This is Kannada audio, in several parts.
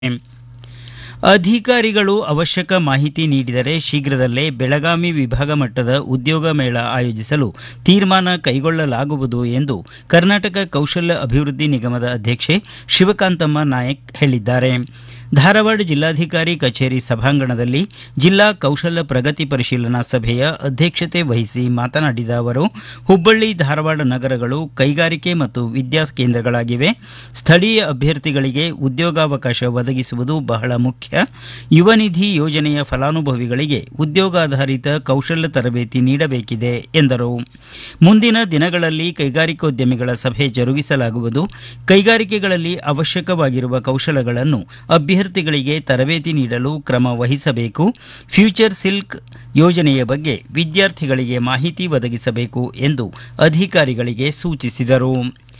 ಅಧಿಕಾರಿಗಳು ಅವಶ್ಯಕ ಮಾಹಿತಿ ನೀಡಿದರೆ ಶೀಘ್ರದಲ್ಲೇ ಬೆಳಗಾವಿ ವಿಭಾಗ ಮಟ್ಟದ ಉದ್ಯೋಗ ಮೇಳ ಆಯೋಜಿಸಲು ತೀರ್ಮಾನ ಕೈಗೊಳ್ಳಲಾಗುವುದು ಎಂದು ಕರ್ನಾಟಕ ಕೌಶಲ್ಯ ಅಭಿವೃದ್ಧಿ ನಿಗಮದ ಅಧ್ಯಕ್ಷೆ ಶಿವಕಾಂತಮ್ಮ ನಾಯಕ್ ಹೇಳಿದ್ದಾರೆ ಧಾರವಾಡ ಜಿಲ್ಲಾಧಿಕಾರಿ ಕಚೇರಿ ಸಭಾಂಗಣದಲ್ಲಿ ಜಿಲ್ಲಾ ಕೌಶಲ್ಯ ಪ್ರಗತಿ ಪರಿಶೀಲನಾ ಸಭೆಯ ಅಧ್ಯಕ್ಷತೆ ವಹಿಸಿ ಮಾತನಾಡಿದ ಅವರು ಹುಬ್ಬಳ್ಳಿ ಧಾರವಾಡ ನಗರಗಳು ಕೈಗಾರಿಕೆ ಮತ್ತು ವಿದ್ಯಾ ಕೇಂದ್ರಗಳಾಗಿವೆ ಸ್ಥಳೀಯ ಅಭ್ಯರ್ಥಿಗಳಿಗೆ ಉದ್ಯೋಗಾವಕಾಶ ಒದಗಿಸುವುದು ಬಹಳ ಮುಖ್ಯ ಯುವ ನಿಧಿ ಯೋಜನೆಯ ಫಲಾನುಭವಿಗಳಿಗೆ ಉದ್ಯೋಗಾಧಾರಿತ ಕೌಶಲ್ಯ ತರಬೇತಿ ನೀಡಬೇಕಿದೆ ಎಂದರು ಮುಂದಿನ ದಿನಗಳಲ್ಲಿ ಕೈಗಾರಿಕೋದ್ಯಮಿಗಳ ಸಭೆ ಜರುಗಿಸಲಾಗುವುದು ಕೈಗಾರಿಕೆಗಳಲ್ಲಿ ಅವಶ್ಯಕವಾಗಿರುವ ಕೌಶಲಗಳನ್ನು ಅಭ್ಯರ್ಥಿಗಳಿಗೆ ತರಬೇತಿ ನೀಡಲು ಕ್ರಮ ವಹಿಸಬೇಕು ಫ್ಯೂಚರ್ ಸಿಲ್ಕ್ ಯೋಜನೆಯ ಬಗ್ಗೆ ವಿದ್ಯಾರ್ಥಿಗಳಿಗೆ ಮಾಹಿತಿ ಒದಗಿಸಬೇಕು ಎಂದು ಅಧಿಕಾರಿಗಳಿಗೆ ಸೂಚಿಸಿದರು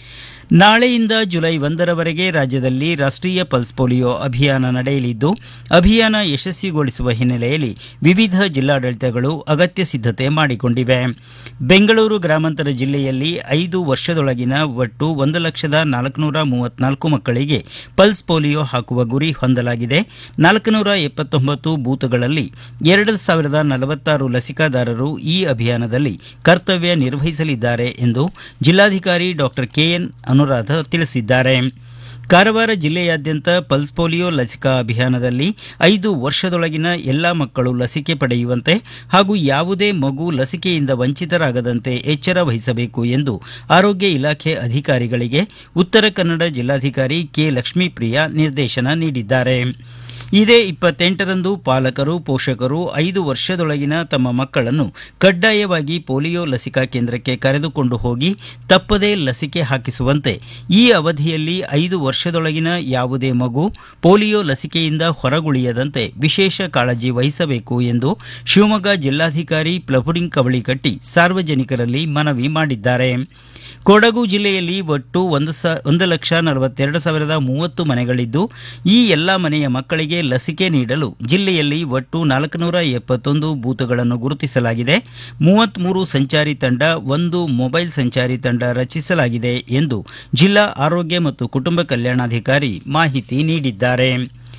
ನಾಳೆಯಿಂದ ಜುಲೈ ಒಂದರವರೆಗೆ ರಾಜ್ಯದಲ್ಲಿ ರಾಷ್ಟೀಯ ಪಲ್ಸ್ ಪೋಲಿಯೋ ಅಭಿಯಾನ ನಡೆಯಲಿದ್ದು ಅಭಿಯಾನ ಯಶಸ್ವಿಗೊಳಿಸುವ ಹಿನ್ನೆಲೆಯಲ್ಲಿ ವಿವಿಧ ಜಿಲ್ಲಾಡಳಿತಗಳು ಅಗತ್ಯ ಸಿದ್ದತೆ ಮಾಡಿಕೊಂಡಿವೆ ಬೆಂಗಳೂರು ಗ್ರಾಮಾಂತರ ಜಿಲ್ಲೆಯಲ್ಲಿ ಐದು ವರ್ಷದೊಳಗಿನ ಒಟ್ಟು ಒಂದು ಲಕ್ಷದ ನಾಲ್ಕುನೂರ ಮೂವತ್ನಾಲ್ಕು ಮಕ್ಕಳಿಗೆ ಪಲ್ಸ್ ಪೋಲಿಯೋ ಹಾಕುವ ಗುರಿ ಹೊಂದಲಾಗಿದೆ ನಾಲ್ಕುನೂರ ಎಪ್ಪತ್ತೊಂಬತ್ತು ಬೂತ್ಗಳಲ್ಲಿ ಎರಡು ಸಾವಿರದ ನಲವತ್ತಾರು ಲಸಿಕಾದಾರರು ಈ ಅಭಿಯಾನದಲ್ಲಿ ಕರ್ತವ್ಯ ನಿರ್ವಹಿಸಲಿದ್ದಾರೆ ಎಂದು ಜಿಲ್ಲಾಧಿಕಾರಿ ಡಾಕ್ಟರ್ ಕೆಎನ್ ಅನುರಾಧ ತಿಳಿಸಿದ್ದಾರೆ ಕಾರವಾರ ಜಿಲ್ಲೆಯಾದ್ಯಂತ ಪಲ್ಸ್ ಪೋಲಿಯೋ ಲಸಿಕಾ ಅಭಿಯಾನದಲ್ಲಿ ಐದು ವರ್ಷದೊಳಗಿನ ಎಲ್ಲಾ ಮಕ್ಕಳು ಲಸಿಕೆ ಪಡೆಯುವಂತೆ ಹಾಗೂ ಯಾವುದೇ ಮಗು ಲಸಿಕೆಯಿಂದ ವಂಚಿತರಾಗದಂತೆ ಎಚ್ಚರ ವಹಿಸಬೇಕು ಎಂದು ಆರೋಗ್ಯ ಇಲಾಖೆ ಅಧಿಕಾರಿಗಳಿಗೆ ಉತ್ತರ ಕನ್ನಡ ಜಿಲ್ಲಾಧಿಕಾರಿ ಕೆ ಲಕ್ಷ್ಮೀಪ್ರಿಯಾ ನಿರ್ದೇಶನ ನೀಡಿದ್ದಾರೆ ಇದೇ ಇಪ್ಪತ್ತೆಂಟರಂದು ಪಾಲಕರು ಪೋಷಕರು ಐದು ವರ್ಷದೊಳಗಿನ ತಮ್ಮ ಮಕ್ಕಳನ್ನು ಕಡ್ಡಾಯವಾಗಿ ಪೋಲಿಯೋ ಲಸಿಕಾ ಕೇಂದ್ರಕ್ಕೆ ಕರೆದುಕೊಂಡು ಹೋಗಿ ತಪ್ಪದೇ ಲಸಿಕೆ ಹಾಕಿಸುವಂತೆ ಈ ಅವಧಿಯಲ್ಲಿ ಐದು ವರ್ಷದೊಳಗಿನ ಯಾವುದೇ ಮಗು ಪೋಲಿಯೋ ಲಸಿಕೆಯಿಂದ ಹೊರಗುಳಿಯದಂತೆ ವಿಶೇಷ ಕಾಳಜಿ ವಹಿಸಬೇಕು ಎಂದು ಶಿವಮೊಗ್ಗ ಜಿಲ್ಲಾಧಿಕಾರಿ ಪ್ಲಬುರಿಂಗ್ ಕವಳಿಕಟ್ಟಿ ಸಾರ್ವಜನಿಕರಲ್ಲಿ ಮನವಿ ಮಾಡಿದ್ದಾರೆ ಕೊಡಗು ಜಿಲ್ಲೆಯಲ್ಲಿ ಒಟ್ಟು ಒಂದು ಸ ಒಂದು ಲಕ್ಷ ನಲವತ್ತೆರಡು ಸಾವಿರದ ಮೂವತ್ತು ಮನೆಗಳಿದ್ದು ಈ ಎಲ್ಲಾ ಮನೆಯ ಮಕ್ಕಳಿಗೆ ಲಸಿಕೆ ನೀಡಲು ಜಿಲ್ಲೆಯಲ್ಲಿ ಒಟ್ಟು ನಾಲ್ಕುನೂರ ಎಪ್ಪತ್ತೊಂದು ಬೂತ್ಗಳನ್ನು ಗುರುತಿಸಲಾಗಿದೆ ಮೂವತ್ಮೂರು ಸಂಚಾರಿ ತಂಡ ಒಂದು ಮೊಬೈಲ್ ಸಂಚಾರಿ ತಂಡ ರಚಿಸಲಾಗಿದೆ ಎಂದು ಜಿಲ್ಲಾ ಆರೋಗ್ಯ ಮತ್ತು ಕುಟುಂಬ ಕಲ್ಯಾಣಾಧಿಕಾರಿ ಮಾಹಿತಿ ನೀಡಿದ್ದಾರೆ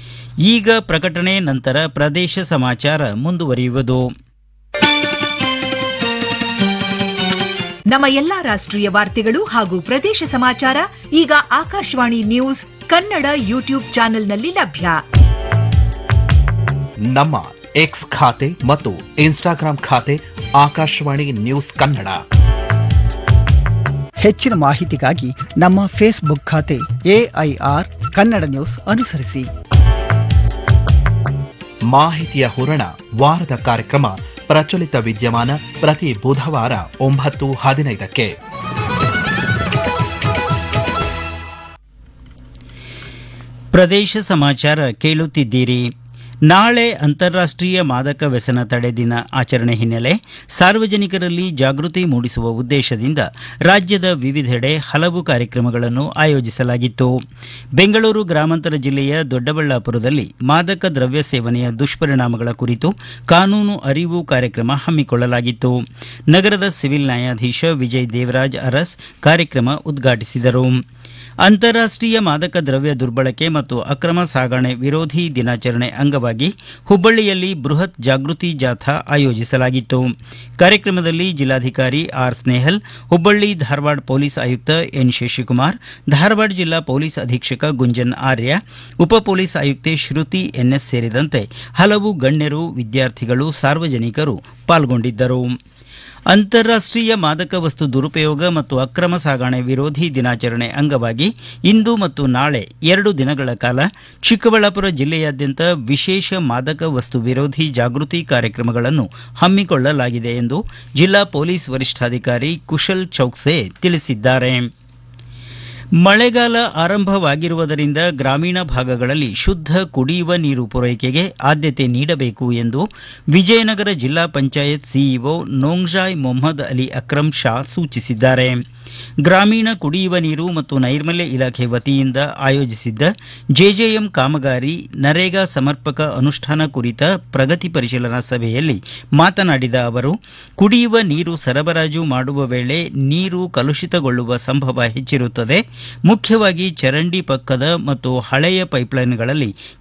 ಈಗ ಪ್ರಕಟಣೆ ನಂತರ ಪ್ರದೇಶ ಸಮಾಚಾರ ಮುಂದುವರಿಯುವುದು ನಮ್ಮ ಎಲ್ಲಾ ರಾಷ್ಟ್ರೀಯ ವಾರ್ತೆಗಳು ಹಾಗೂ ಪ್ರದೇಶ ಸಮಾಚಾರ ಈಗ ಆಕಾಶವಾಣಿ ನ್ಯೂಸ್ ಕನ್ನಡ ಯೂಟ್ಯೂಬ್ ಚಾನೆಲ್ನಲ್ಲಿ ಲಭ್ಯ ನಮ್ಮ ಎಕ್ಸ್ ಖಾತೆ ಮತ್ತು ಇನ್ಸ್ಟಾಗ್ರಾಂ ಖಾತೆ ಆಕಾಶವಾಣಿ ನ್ಯೂಸ್ ಕನ್ನಡ ಹೆಚ್ಚಿನ ಮಾಹಿತಿಗಾಗಿ ನಮ್ಮ ಫೇಸ್ಬುಕ್ ಖಾತೆ ಎಐಆರ್ ಕನ್ನಡ ನ್ಯೂಸ್ ಅನುಸರಿಸಿ ಮಾಹಿತಿಯ ಹೂರಣ ವಾರದ ಕಾರ್ಯಕ್ರಮ ಪ್ರಚಲಿತ ವಿದ್ಯಮಾನ ಪ್ರತಿ ಬುಧವಾರ ಒಂಬತ್ತು ಹದಿನೈದಕ್ಕೆ ಪ್ರದೇಶ ಸಮಾಚಾರ ಕೇಳುತ್ತಿದ್ದೀರಿ ನಾಳೆ ಅಂತಾರಾಷ್ಟೀಯ ಮಾದಕ ವ್ಯಸನ ತಡೆ ದಿನ ಆಚರಣೆ ಹಿನ್ನೆಲೆ ಸಾರ್ವಜನಿಕರಲ್ಲಿ ಜಾಗೃತಿ ಮೂಡಿಸುವ ಉದ್ದೇಶದಿಂದ ರಾಜ್ಯದ ವಿವಿಧೆಡೆ ಹಲವು ಕಾರ್ಯಕ್ರಮಗಳನ್ನು ಆಯೋಜಿಸಲಾಗಿತ್ತು ಬೆಂಗಳೂರು ಗ್ರಾಮಾಂತರ ಜಿಲ್ಲೆಯ ದೊಡ್ಡಬಳ್ಳಾಪುರದಲ್ಲಿ ಮಾದಕ ದ್ರವ್ಯ ಸೇವನೆಯ ದುಷ್ಪರಿಣಾಮಗಳ ಕುರಿತು ಕಾನೂನು ಅರಿವು ಕಾರ್ಯಕ್ರಮ ಹಮ್ಮಿಕೊಳ್ಳಲಾಗಿತ್ತು ನಗರದ ಸಿವಿಲ್ ನ್ಯಾಯಾಧೀಶ ವಿಜಯ್ ದೇವರಾಜ್ ಅರಸ್ ಕಾರ್ಯಕ್ರಮ ಉದ್ಘಾಟಿಸಿದರು ಅಂತಾರಾಷ್ಟೀಯ ಮಾದಕ ದ್ರವ್ಯ ದುರ್ಬಳಕೆ ಮತ್ತು ಅಕ್ರಮ ಸಾಗಣೆ ವಿರೋಧಿ ದಿನಾಚರಣೆ ಅಂಗವಾಗಿ ಹುಬ್ಬಳ್ಳಿಯಲ್ಲಿ ಬೃಹತ್ ಜಾಗೃತಿ ಜಾಥಾ ಆಯೋಜಿಸಲಾಗಿತ್ತು ಕಾರ್ಯಕ್ರಮದಲ್ಲಿ ಜಿಲ್ಲಾಧಿಕಾರಿ ಆರ್ ಸ್ನೇಹಲ್ ಹುಬ್ಬಳ್ಳಿ ಧಾರವಾಡ ಪೊಲೀಸ್ ಆಯುಕ್ತ ಎನ್ ಶಶಿಕುಮಾರ್ ಧಾರವಾಡ ಜಿಲ್ಲಾ ಪೊಲೀಸ್ ಅಧೀಕ್ಷಕ ಗುಂಜನ್ ಆರ್ಯ ಉಪ ಪೊಲೀಸ್ ಆಯುಕ್ತೆ ಶ್ರುತಿ ಎನ್ಎಸ್ ಸೇರಿದಂತೆ ಹಲವು ಗಣ್ಯರು ವಿದ್ಯಾರ್ಥಿಗಳು ಸಾರ್ವಜನಿಕರು ಪಾಲ್ಗೊಂಡಿದ್ದರು ಅಂತಾರಾಷ್ಟೀಯ ಮಾದಕ ವಸ್ತು ದುರುಪಯೋಗ ಮತ್ತು ಅಕ್ರಮ ಸಾಗಣೆ ವಿರೋಧಿ ದಿನಾಚರಣೆ ಅಂಗವಾಗಿ ಇಂದು ಮತ್ತು ನಾಳೆ ಎರಡು ದಿನಗಳ ಕಾಲ ಚಿಕ್ಕಬಳ್ಳಾಪುರ ಜಿಲ್ಲೆಯಾದ್ಯಂತ ವಿಶೇಷ ಮಾದಕ ವಸ್ತು ವಿರೋಧಿ ಜಾಗೃತಿ ಕಾರ್ಯಕ್ರಮಗಳನ್ನು ಹಮ್ಮಿಕೊಳ್ಳಲಾಗಿದೆ ಎಂದು ಜಿಲ್ಲಾ ಪೊಲೀಸ್ ವರಿಷ್ಠಾಧಿಕಾರಿ ಕುಶಲ್ ಚೌಕ್ಸೆ ತಿಳಿಸಿದ್ದಾರೆ ಮಳೆಗಾಲ ಆರಂಭವಾಗಿರುವುದರಿಂದ ಗ್ರಾಮೀಣ ಭಾಗಗಳಲ್ಲಿ ಶುದ್ಧ ಕುಡಿಯುವ ನೀರು ಪೂರೈಕೆಗೆ ಆದ್ಯತೆ ನೀಡಬೇಕು ಎಂದು ವಿಜಯನಗರ ಜಿಲ್ಲಾ ಪಂಚಾಯತ್ ಸಿಇಒ ನೋಂಗ್ಜಾಯ್ ಮೊಹಮ್ಮದ್ ಅಲಿ ಅಕ್ರಂ ಶಾ ಸೂಚಿಸಿದ್ದಾರೆ ಗ್ರಾಮೀಣ ಕುಡಿಯುವ ನೀರು ಮತ್ತು ನೈರ್ಮಲ್ಯ ಇಲಾಖೆ ವತಿಯಿಂದ ಆಯೋಜಿಸಿದ್ದ ಜೆಜೆಎಂ ಕಾಮಗಾರಿ ನರೇಗಾ ಸಮರ್ಪಕ ಅನುಷ್ಠಾನ ಕುರಿತ ಪ್ರಗತಿ ಪರಿಶೀಲನಾ ಸಭೆಯಲ್ಲಿ ಮಾತನಾಡಿದ ಅವರು ಕುಡಿಯುವ ನೀರು ಸರಬರಾಜು ಮಾಡುವ ವೇಳೆ ನೀರು ಕಲುಷಿತಗೊಳ್ಳುವ ಸಂಭವ ಹೆಚ್ಚಿರುತ್ತದೆ ಮುಖ್ಯವಾಗಿ ಚರಂಡಿ ಪಕ್ಕದ ಮತ್ತು ಹಳೆಯ ಪೈಪ್ಲೈನ್ಗಳಲ್ಲಿ